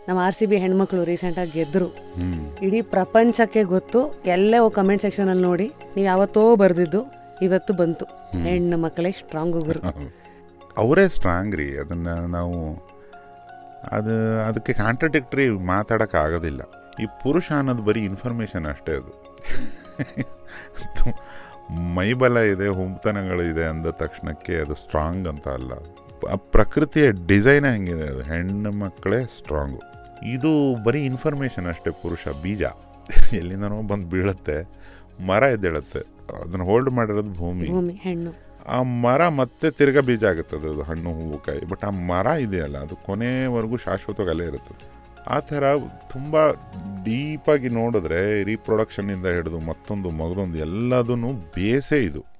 ನಮ್ಮ R C B ಹೆಣ್ಮಕ್ಳು ರೀಸೆಂಟಾಗಿ ಗೆದ್ದರು ಹ್ಮ್ ಇಡೀ ಪ್ರಪಂಚಕ್ಕೆ ಗೊತ್ತು ಎಲ್ಲೇ ಕಮೆಂಟ್ ಸೆಕ್ಷನಲ್ಲಿ ನೋಡಿ ನೀವು ಯಾವತ್ತೋ ಬರೆದಿದ್ದು ಇವತ್ತು ಬಂತು ಹೆಣ್ಣು ಮಕ್ಕಳೇ ಸ್ಟ್ರಾಂಗ್ ಗುರು ಅವರೇ ಸ್ಟ್ರಾಂಗ್ ರೀ ಅದನ್ನ ನಾವು ಅದು ಅದಕ್ಕೆ ಕಾಂಟ್ರಡಿಕ್ಟ್ರಿ ಮಾತಾಡೋಕೆ ಆಗೋದಿಲ್ಲ ಈ ಪುರುಷ ಅನ್ನೋದು ಬರೀ ಇನ್ಫಾರ್ಮೇಷನ್ ಅಷ್ಟೇ ಅದು ತು- ಮೈಬಲ ಇದೆ ಹುಂಬತನಗಳಿದೆ ಅಂದ ತಕ್ಷಣಕ್ಕೆ ಅದು ಸ್ಟ್ರಾಂಗ್ ಅಂತ ಅಲ್ಲ ಆ ಪ್ರಕೃತಿಯ ಡಿಸೈನ್ ಹೆಂಗಿದೆ ಅದು ಹೆಣ್ಣು ಮಕ್ಕಳೇ ಸ್ಟ್ರಾಂಗು ಇದು ಬರೀ ಇನ್ಫಾರ್ಮೇಷನ್ ಅಷ್ಟೇ ಪುರುಷ ಬೀಜ ಎಲ್ಲಿಂದನೋ ಬಂದು ಬೀಳುತ್ತೆ ಮರ ಎದ್ದೇಳುತ್ತೆ ಅದನ್ನು ಹೋಲ್ಡ್ ಮಾಡಿರೋದು ಭೂಮಿ ಭೂಮಿ ಹೆಣ್ಣು ಆ ಮರ ಮತ್ತೆ ತಿರ್ಗಾ ಬೀಜ ಆಗುತ್ತೆ ಅದ್ರದ್ದು ಹಣ್ಣು ಹೂವು ಕಾಯಿ ಬಟ್ ಆ ಮರ ಇದೆಯಲ್ಲ ಅದು ಕೊನೆವರೆಗೂ ಶಾಶ್ವತವಾಗಿ ಅಲ್ಲೇ ಇರುತ್ತೆ ಆ ಥರ ತುಂಬ ಡೀಪಾಗಿ ನೋಡಿದ್ರೆ ರೀಪ್ರೊಡಕ್ಷನ್ನಿಂದ ಹಿಡಿದು ಮತ್ತೊಂದು ಮಗದೊಂದು ಎಲ್ಲದೂ ಬೇಸೇ ಇದು